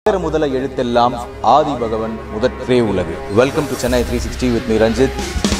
முதல எழுத்தெல்லாம் ஆதி பகவன் முதற்றே உலகு welcome to Chennai three sixty with me Ranjith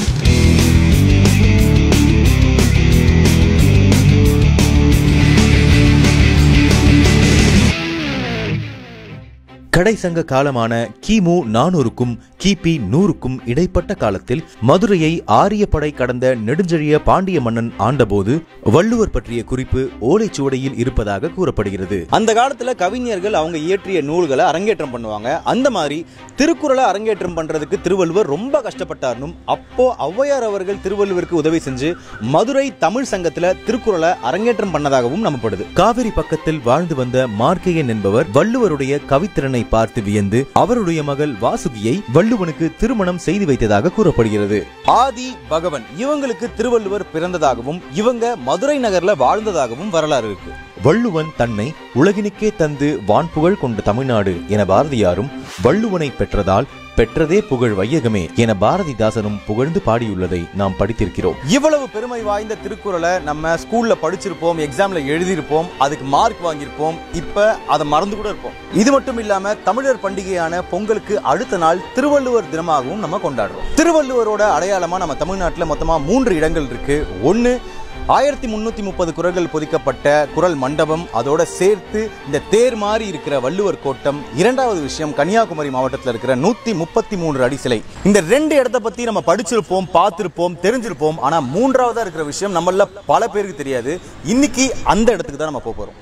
கடைசங்க காலமான கிமு நானூறுக்கும் கிபி நூறுக்கும் இடைப்பட்ட காலத்தில் மதுரையை ஆரியப்படை கடந்த நெடுஞ்செழிய பாண்டிய மன்னன் ஆண்டபோது வள்ளுவர் பற்றிய குறிப்பு ஓலைச்சுவடியில் இருப்பதாக கூறப்படுகிறது அந்த காலத்துல கவிஞர்கள் அவங்க இயற்றிய நூல்களை அரங்கேற்றம் பண்ணுவாங்க அந்த மாதிரி திருக்குறளை அரங்கேற்றம் பண்றதுக்கு திருவள்ளுவர் ரொம்ப கஷ்டப்பட்டார்னும் அப்போ ஔவையார் அவர்கள் திருவள்ளுவருக்கு உதவி செஞ்சு மதுரை தமிழ் சங்கத்துல திருக்குறளை அரங்கேற்றம் பண்ணதாகவும் நம்பப்படுது காவிரி பக்கத்தில் வாழ்ந்து வந்த மார்க்கையன் என்பவர் வள்ளுவருடைய கவித்திறனை பார்த்து வியந்து அவருடைய மகள் வாசுகியை வள்ளுவனுக்கு திருமணம் செய்து வைத்ததாக கூறப்படுகிறது ஆதி பகவன் இவங்களுக்கு திருவள்ளுவர் பிறந்ததாகவும் இவங்க மதுரை நகர்ல வாழ்ந்ததாகவும் வரலாறு இருக்கு வள்ளுவன் தன்னை உலகினுக்கே தந்து வான்புகழ் கொண்ட தமிழ்நாடு என பாரதியாரும் வள்ளுவனை பெற்றதால் பெற்றதே புகழ் வையகமே என பாரதிதாசனும் புகழ்ந்து பாடியுள்ளதை நாம் படித்திருக்கிறோம் இவ்வளவு பெருமை வாய்ந்த திருக்குறளை நம்ம ஸ்கூல்ல படிச்சிருப்போம் எக்ஸாம்ல எழுதியிருப்போம் அதுக்கு மார்க் வாங்கியிருப்போம் இப்ப அதை மறந்து கூட இருப்போம் இது மட்டும் இல்லாம தமிழர் பண்டிகையான பொங்கலுக்கு அடுத்த நாள் திருவள்ளுவர் தினமாகவும் நம்ம கொண்டாடுறோம் திருவள்ளுவரோட அடையாளமா நம்ம தமிழ்நாட்டுல மொத்தமா மூன்று இடங்கள் இருக்கு ஒன்னு ஆயிரத்தி முன்னூத்தி முப்பது குரல்கள் பொதிக்கப்பட்ட குரல் மண்டபம் அதோட சேர்த்து இந்த தேர் மாதிரி இருக்கிற வள்ளுவர் கோட்டம் இரண்டாவது விஷயம் கன்னியாகுமரி மாவட்டத்தில் இருக்கிற நூத்தி முப்பத்தி மூன்று அடி சிலை இந்த ரெண்டு இடத்த பத்தி நம்ம படிச்சிருப்போம் பார்த்திருப்போம் தெரிஞ்சிருப்போம் ஆனா மூன்றாவதா இருக்கிற விஷயம் நம்மள பல பேருக்கு தெரியாது இன்னைக்கு அந்த இடத்துக்கு தான் நம்ம போக போறோம்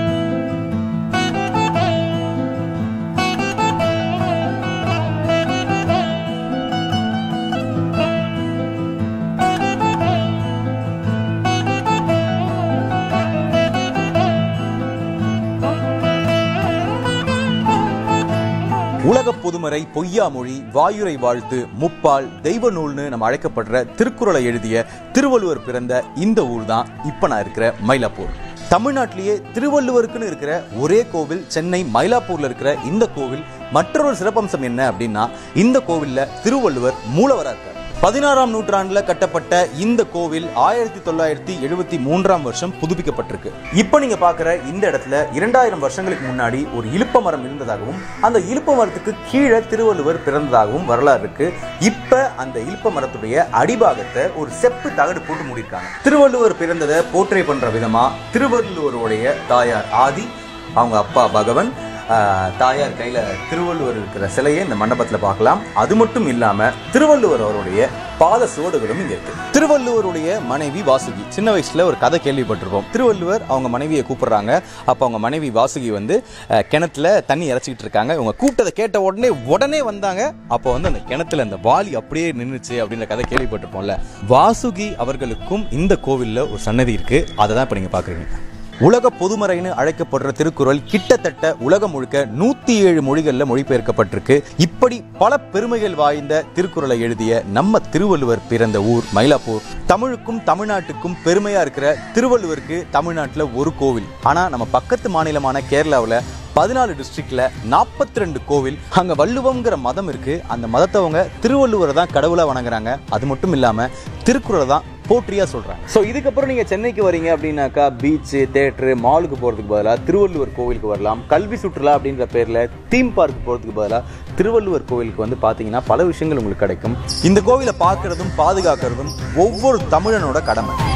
உலக பொதுமறை பொய்யாமொழி வாயுரை வாழ்த்து முப்பால் தெய்வ நூல்னு நம்ம அழைக்கப்படுற திருக்குறளை எழுதிய திருவள்ளுவர் பிறந்த இந்த ஊர் தான் இப்ப நான் இருக்கிற மயிலாப்பூர் தமிழ்நாட்டிலேயே திருவள்ளுவருக்குன்னு இருக்கிற ஒரே கோவில் சென்னை மயிலாப்பூர்ல இருக்கிற இந்த கோவில் மற்றொரு சிறப்பம்சம் என்ன அப்படின்னா இந்த கோவில்ல திருவள்ளுவர் மூலவரா இருக்கார் பதினாறாம் நூற்றாண்டுல கட்டப்பட்ட இந்த கோவில் ஆயிரத்தி தொள்ளாயிரத்தி எழுபத்தி மூன்றாம் வருஷம் புதுப்பிக்கப்பட்டிருக்கு இப்போ நீங்க பாக்குற இந்த இடத்துல இரண்டாயிரம் வருஷங்களுக்கு முன்னாடி ஒரு இலுப்ப மரம் இருந்ததாகவும் அந்த இலுப்ப மரத்துக்கு கீழே திருவள்ளுவர் பிறந்ததாகவும் வரலாறு இருக்கு இப்ப அந்த இலுப்ப மரத்துடைய அடிபாகத்தை ஒரு செப்பு தகடு போட்டு மூடியிருக்காங்க திருவள்ளுவர் பிறந்ததை போர்ட்ரே பண்ற விதமா திருவள்ளுவருடைய தாயார் ஆதி அவங்க அப்பா பகவன் ஆஹ், தாயார் கையில திருவள்ளுவர் இருக்கிற சிலையை இந்த மண்டபத்துல பார்க்கலாம் அது மட்டும் இல்லாம திருவள்ளுவர் அவருடைய பாத சுவடுகளும் இங்க இருக்கு திருவள்ளுவருடைய மனைவி வாசுகி சின்ன வயசுல ஒரு கதை கேள்விப்பட்டிருப்போம் திருவள்ளுவர் அவங்க மனைவியை கூப்பிடுறாங்க அப்ப அவங்க மனைவி வாசுகி வந்து அஹ், கிணத்துல தண்ணி இறைச்சிக்கிட்டு இருக்காங்க இவங்க கூப்பிட்டதை கேட்ட உடனே உடனே வந்தாங்க அப்போ வந்து அந்த கிணத்துல அந்த வாளி அப்படியே நின்னுச்சு அப்படின்ற கதை கேள்விப்பட்டிருப்போம்ல வாசுகி அவர்களுக்கும் இந்த கோவில்ல ஒரு சன்னதி இருக்கு அதை தான் இப்ப நீங்க பாக்குறீங்க உலக பொதுமறைன்னு அழைக்கப்படுற திருக்குறள் கிட்டத்தட்ட உலகம் முழுக்க நூத்தி ஏழு மொழிகள்ல மொழிபெயர்க்கப்பட்டிருக்கு இப்படி பல பெருமைகள் வாய்ந்த திருக்குறளை எழுதிய நம்ம திருவள்ளுவர் பிறந்த ஊர் மயிலாப்பூர் தமிழுக்கும் தமிழ்நாட்டுக்கும் பெருமையா இருக்கிற திருவள்ளுவருக்கு தமிழ்நாட்டுல ஒரு கோவில் ஆனா நம்ம பக்கத்து மாநிலமான கேரளாவுல பதினாலு டிஸ்ட்ரிக்ட்ல நாற்பத்தி ரெண்டு கோவில் அங்க வள்ளுவம்ங்கிற மதம் இருக்கு அந்த மதத்தை அவங்க திருவள்ளுவரை தான் கடவுளா வணங்குறாங்க அது மட்டும் இல்லாம திருக்குறளை தான் போற்றியா சொல்றாங்க ஸோ இதுக்கப்புறம் நீங்க சென்னைக்கு வரீங்க அப்படின்னாக்கா பீச் தேட்டரு மாலுக்கு போறதுக்கு பதிலாக திருவள்ளுவர் கோவிலுக்கு வரலாம் கல்வி சுற்றுலா அப்படின்ற பேர்ல தீம் பார்க் போறதுக்கு பதிலாக திருவள்ளுவர் கோவிலுக்கு வந்து பாத்தீங்கன்னா பல விஷயங்கள் உங்களுக்கு கிடைக்கும் இந்த கோவிலை பார்க்கறதும் பாதுகாக்கிறதும் ஒவ்வொரு தமிழனோட கடமை